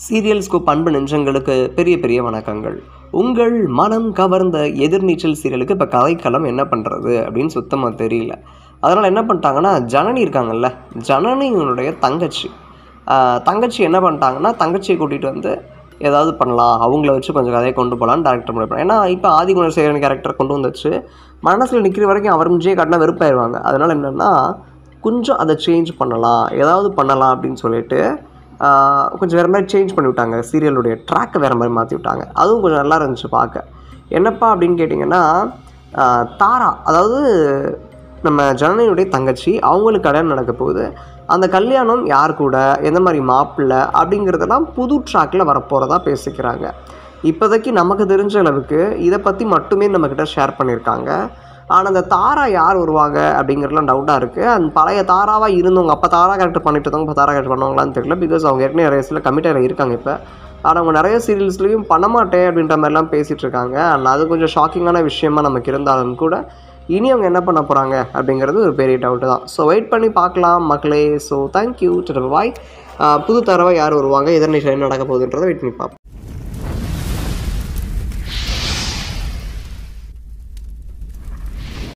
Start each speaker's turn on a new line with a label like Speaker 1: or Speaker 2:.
Speaker 1: சீரியல்ஸ்கோ பண்பு நெஞ்சங்களுக்கு பெரிய பெரிய வணக்கங்கள் உங்கள் மனம் கவர்ந்த எதிர்நீச்சல் சீரியலுக்கு இப்போ கதைக்களம் என்ன பண்ணுறது அப்படின்னு சுத்தமாக தெரியல அதனால் என்ன பண்ணிட்டாங்கன்னா ஜனனி இருக்காங்கல்ல ஜனனியினுடைய தங்கச்சி ஆஹ் தங்கச்சி என்ன பண்ணிட்டாங்கன்னா தங்கச்சியை கூட்டிகிட்டு வந்து ஏதாவது பண்ணலாம் அவங்கள வச்சு கொஞ்சம் கதையை கொண்டு போகலான்னு டேரக்டர் முடிவு ஏன்னா இப்போ ஆதிகுணர் சேகரன் கேரக்டர் கொண்டு வந்துச்சு மனசில் நிற்கிற வரைக்கும் அவர் முடிஞ்சே காட்டினா வெறுப்பாயிருவாங்க அதனால் என்னென்னா கொஞ்சம் அதை சேஞ்ச் பண்ணலாம் ஏதாவது பண்ணலாம் அப்படின்னு சொல்லிட்டு ஆஹ் கொஞ்சம் வேறு மாதிரி சேஞ்ச் பண்ணி விட்டாங்க சீரியலுடைய ட்ராக்கை வேறு மாதிரி மாற்றி விட்டாங்க அதுவும் கொஞ்சம் நல்லா இருந்துச்சு பார்க்க என்னப்பா அப்படின்னு கேட்டிங்கன்னா ஆஹ் தாரா அதாவது நம்ம ஜனனியுடைய தங்கச்சி அவங்களுக்கு கல்யாணம் நடக்க போகுது அந்த கல்யாணம் யார் கூட எந்த மாதிரி மாப்பிள்ளை அப்படிங்கிறதெல்லாம் புது ட்ராக்கில் வரப்போகிறதா பேசிக்கிறாங்க இப்போதைக்கு நமக்கு தெரிஞ்ச அளவுக்கு இதை பற்றி மட்டுமே நம்மக்கிட்ட ஷேர் பண்ணியிருக்காங்க ஆனால் அந்த தாரா யார் வருவாங்க அப்படிங்கிறதுலாம் டவுட்டாக இருக்குது அந்த பழைய தாராவாக இருந்தவங்க அப்போ தாரா கேரக்டர் பண்ணிட்டு இருந்தவங்க இப்போ தாரா கேரக்டர் பண்ணுவாங்களான்னு தெரியல பிகாஸ் அவங்க ஏற்கனவே நிறைய சில கமிட்டியில் இருக்காங்க இப்போ ஆனால் அவங்க நிறைய சீரியல்ஸ்லேயும் பண்ண மாட்டேன் அப்படின்ற மாதிரிலாம் பேசிகிட்டு இருக்காங்க அண்ட் அது கொஞ்சம் ஷாக்கிங்கான விஷயமா நமக்கு இருந்தாலும் கூட இனி அவங்க என்ன பண்ண போகிறாங்க அப்படிங்கிறது ஒரு பெரிய டவுட்டு தான் ஸோ வெயிட் பண்ணி பார்க்கலாம் மக்களே ஸோ தேங்க்யூ பாய் புது தரவை யார் வருவாங்க எதிர்நிலை என்ன நடக்க போகுதுன்றதை வெயிட் பண்ணி பார்ப்போம்